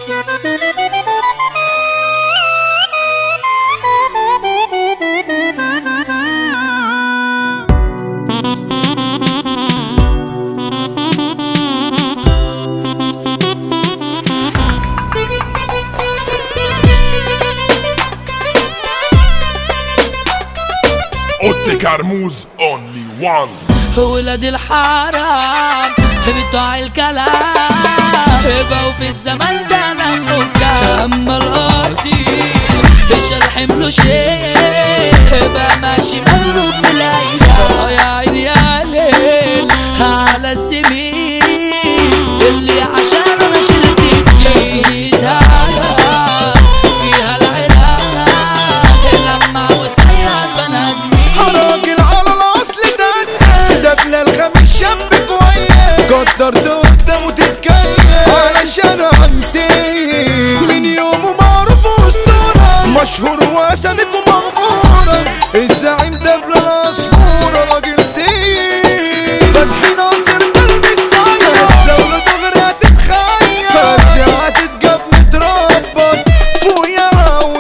اوتي كرموز اونلي وان ولاد الحرام بتوع الكلام بقوا في الزمن ده ناس حكام اما الاصيل مش الحمل شيء بقى ماشي مغلوب بالايام يا عيني يا ليل على السمين اللي عشان انا شلت الجديد هلا فيها العراق لما وسيعت بنادمين راجل على الاصل ده دفلة الخميس شاب كويس قدرت قدامه تتكيف علشان انتهي من يومه معروف اسطورة مشهور واساميكم مغمورة الزعيم دبل العصفورة راجل تقيل فتحي ناصر قلب الصايع الزولة دغري هتتخيل فاتحة هتتجاب متربط فوق يا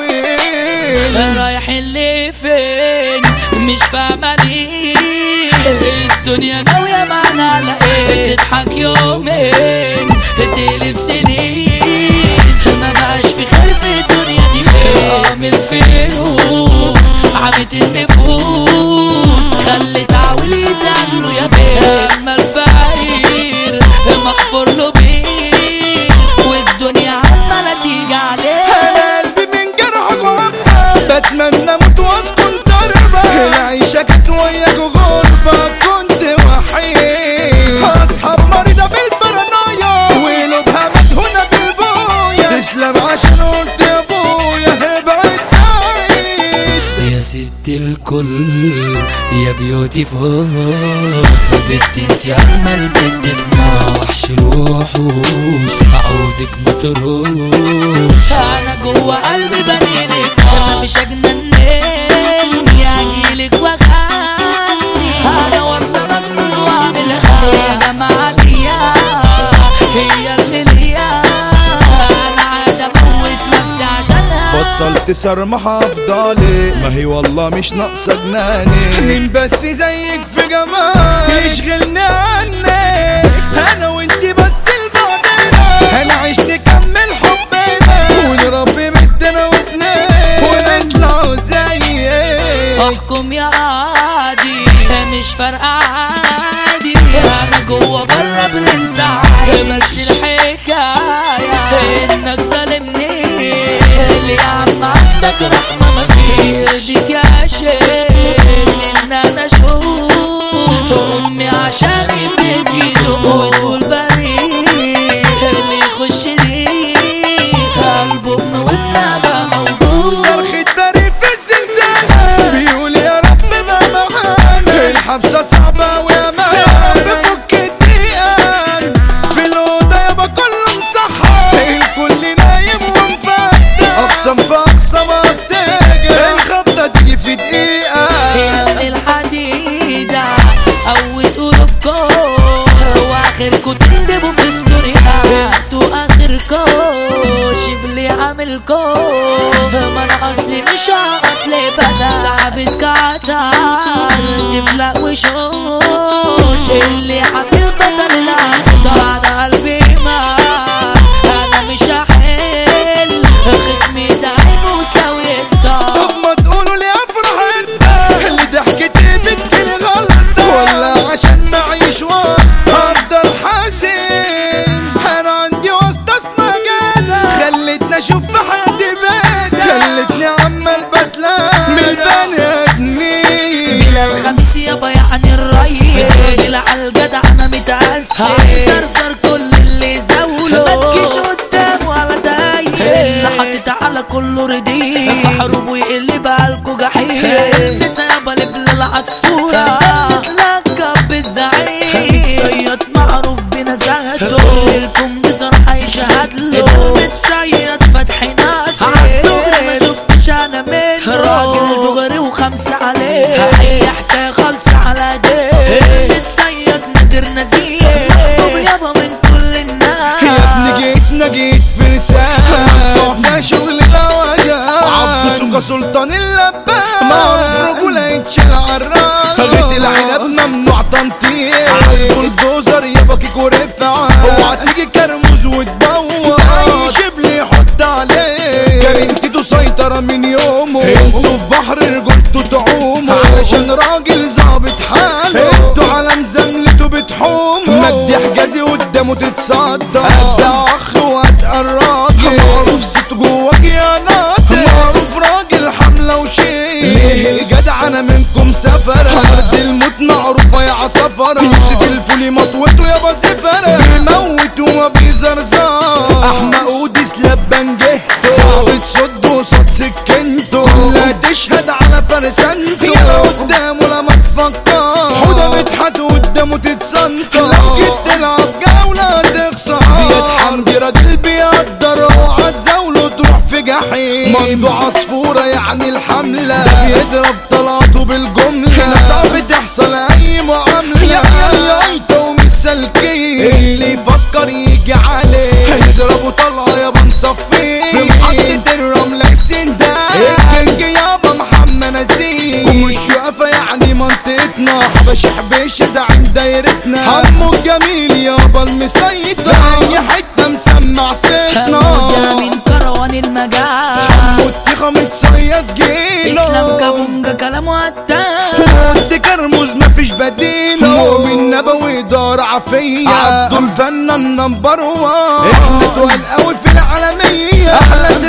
عويل رايح اللي فين مش فاهمة ليه الدنيا ناوية معنا لقيت تضحك يومين تقلب سنين ما بقاش في خير في الدنيا دي عامل فلوس عمت النفوس خلت عاول يدلو يا بيه اما الفقير مغفور له بيه والدنيا عمالة تيجي عليه انا قلبي من جرحك وعبة بتمنى اموت واسكن تربة العيشة كانت وياك غربة كنت وحيد اصحاب مريضة بالبرانويا وقلوبها مدهونة بالبويا تسلم عشان قلت يا ابويا ابعد بعيد يا ست الكل يا بيوتيفول بنت انت اجمل بنت في وحش الوحوش اعودك ما تروش انا جوه قلبي بنيلك ما فيش اجنن مني اجيلك واغني انا والله مجنون واعمل يا جماعه ديا هي اللي ليا انا عاد اموت نفسي عشانها بطلت سرمح افضالي ما هي والله مش ناقصه جناني مين بس زيك في جمال يشغلني عنك انا وانت بس لبعضنا انا عشت كمل حبنا ونربي بنتنا واتنين ونطلعوا زيك احكم يا عادي مش فارقة عادي انا جوه بره برنس عادي بس الحكاية انك ظالمني اللي يا عم عندك رحمة ما فيش ديك يا شيخ ان انا اشوف امي عشان ابني وتقول بريء اللي يخش دي قلبه امه والنبى موجود صرخة بريء في الزلزال بيقول يا رب ما معانا الحبسة صعبة ويا ما بفك الدقيقة في الأوضة يابا كله مصحى الكل نايم ومفتح أقسم في أقسم أبتجر الخبطة تيجي في دقيقة هي الحديدة قوت قلوبكم واخركم تندبوا في ستوريها انتوا اخركم شبلي عاملكم ما انا اصلي مش هقف لبدا صعبة كعتر تفلق وشوش اللي حامل بدل العطا انا قلبي مات انا مش هحل خصمي ده هيموت لو يقطع طب ما تقولوا لي افرح انت اللي ضحكتي بتجيلي غلطة ولا عشان معيش وسط هفضل حزين انا عندي وسط اسمها جدع خلتني اشوف في حياتي بدع خلتني عمال بتلام من البني ادمين بلا الخميس يابا يعني الريس بتقول على الجدع انا متأثر زرزر كل اللي زاوله ما تجيش قدام ولا دايق اللي حاطط على كله رديف في حروب ويقلب بالكو جحيم لسه يابا لبل العصفورة متلقب بالزعيم صياد معروف بنزاهته لكم بصراحة يشهد له متصيد فتحي ناصر عالدغري ما شفتش انا منه راجل دغري وخمسة عليه هي حكاية خالصة على ديه متصيد نادر نزيه محبوب يابا من كل الناس يا ابني جيت نجيت في رسالة سلطان اللبان معروف رجولة يتشال عالراس غيت العنب ممنوع تنطيط البلدوزر يابا كيك ورفع اوعى تيجي كرموز وتبوظ اي شبل يحط عليه كريمتي سيطرة من يومه انتوا في بحر رجولته تعوموا علشان راجل ظابط حاله انتوا على مزاملته بتحوموا مجدي حجازي قدامه تتصدى قد اخ وقد الراجل معروف ست جواك يا ناطق معروف راجل حملة وشيء ليه الجدع انا منكم سفر ارض الموت معروفة يا عصفرة يوسف الفولي مطوته يا بزفرة بيموت وما بيزرزر احمد قودس لبان جهته صعب تصد وصد سكنته كلها تشهد على فرسانته يلا قدامه لما تفكر حودة مدحت قدامه تتسنطر لو جيت تلعب جولة تخسر زياد حمدي راجل بيقدر اوعى تزاوله تروح في جحيم منضو عصفورة يعني الحملة ده بيضرب طلاته بالجملة هنا صعب تحصل اي معاملة يا يا انت ومش سالكين اللي يفكر يجي عليه هيضربوا طلعة يابا نصفيه في محطة الرملة السندان الكينج يابا محمد نسيم ومش واقفة يعني منطقتنا حبش حبيش زعيم دايرتنا حمو الجميل يابا المسيطر في اي حتة مسمع صيتنا حمودة من كروان المجال حمو التخم متصيد جيله اسلام كابونجا كلامه قتال ود كرموز مفيش بديله مؤمن نبوي دار عافية عبدو الفنان نمبر وان احنا تقال قوي في العالمية احلى